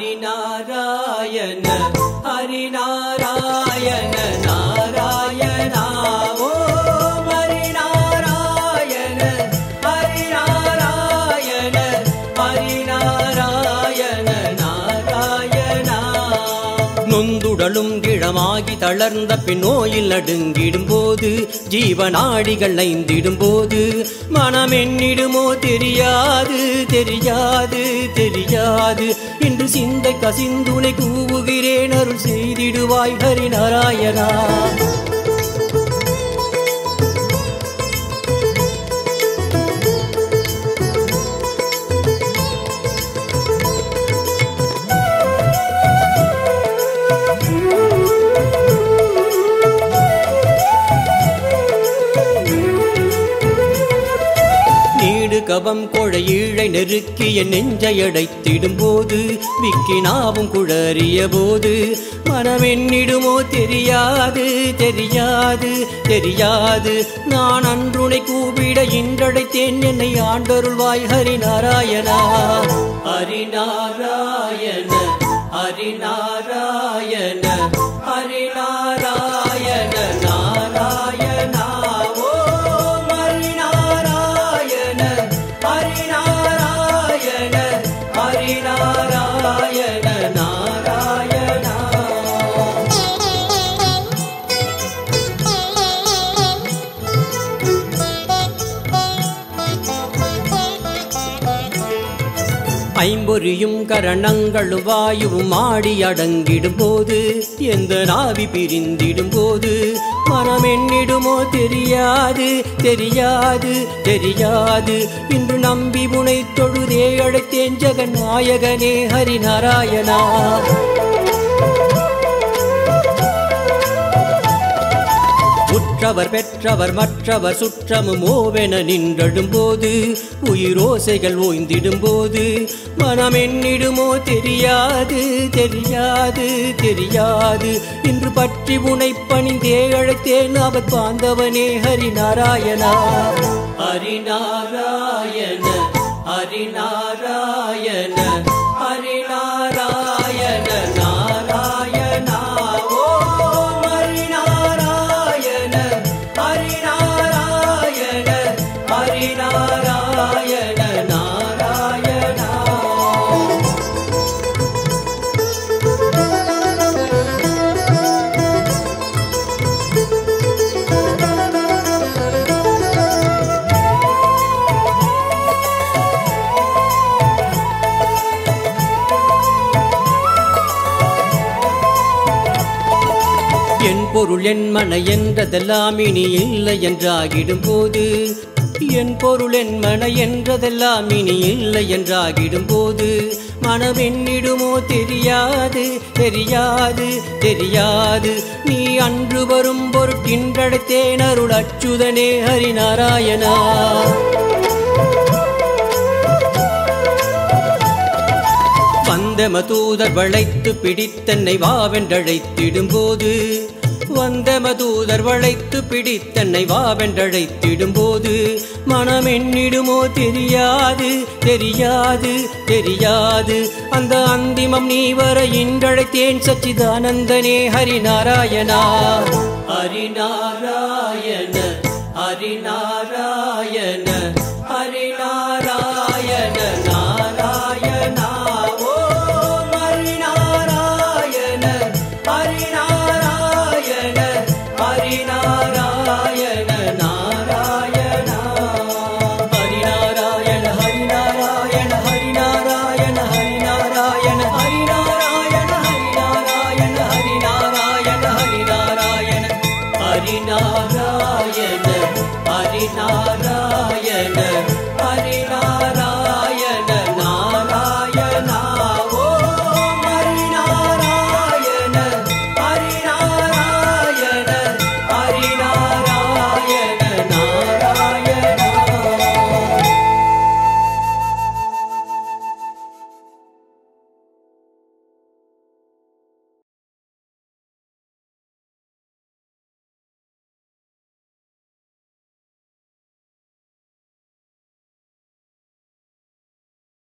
ஹரிநாராயண ஹரிநாராயண நாராயணா ஓம் ஹரிநாராயண ஹரிநாராயண ஹரிநாராயண நாராயணா நொந்துடலும் கிழமாகி தளர்ந்த பின் நோயில் நடுங்கிடும் போது ஜீவநாடிகள் ஐந்திடும் போது மனம் எண்ணிடுமோ தெரியாது தெரியாது தெரியாது இன்று சிந்தை கசிந்துனை கூவுகிறேன் அருள் செய்திடுவாய் ஹரி நாராயணா நீடு கவம் கொழை ஈழை நெருக்கிய நெஞ்சை அடைத்திடும் போது விக்கினாவும் குழறிய போது மனமென்னிடுமோ தெரியாது தெரியாது தெரியாது நான் அன்றுனை கூப்பிட இன்றடைத்தேன் என்னை ஆண்டருள்வாய் ஹரிநாராயணா ஹரிநாராயண ஹரிநாராயண ஹரிநாராயண நாராயணா ஓம் ஹரிநாராயண ஹரிநாராயண ஹரிநாராயண நாராயணா ஐம்பொறியும் கரணங்களும் வாயுவும் ஆடி அடங்கிடும் போது எந்த நாவி பிரிந்திடும் போது மனம் எண்ணிடுமோ தெரியாது தெரியாது தெரியாது இன்று நம்பி முனை தொழுதே அழைத்தேன் ஜெகநாயகனே ஹரிநாராயணா உற்றவர் பெற்றவர் மற்றவர் சுற்றமும் ஓவென நின்றடும் போது உயிரோசைகள் ஓய்ந்திடும் போது மனம் எண்ணிடுமோ தெரியாது தெரியாது தெரியாது இன்று பற்றி உனை பணிந்தே அழைத்தேன் அவர் பாந்தவனே ஹரிநாராயணா ஹரிநாராயண ஹரிநாராயண ஹரிநாராயண நாராயணா ஓம் ஹரிநாராயண ஹரிநாராயண ஹரிநாராயண நாராயணா என் பொருள் என் மன என்றதெல்லாம் இனி இல்லை என்றாகிடும் போது என் பொருள் என் மன என்றதெல்லாம் இனி இல்லை என்றாகிடும் போது மனமென்னிடுமோ தெரியாது தெரியாது தெரியாது நீ அன்று வரும் பொருட்டின்றடைத்தேன் அருள் அச்சுதனே ஹரிநாராயணா வந்தம தூதர் வளைத்து பிடித்தன்னை வாவென்றழைத்திடும் போது வந்தம தூதர் வளைத்து பிடித்தன்னை வாவென்றழைத்திடும் போது மனம் எண்ணிடுமோ தெரியாது தெரியாது தெரியாது அந்த அந்திமம் நீ வர இன்றழைத்தேன் சச்சிதானந்தனே ஹரிநாராயணா ஹரிநாராயண ஹரிநாராயண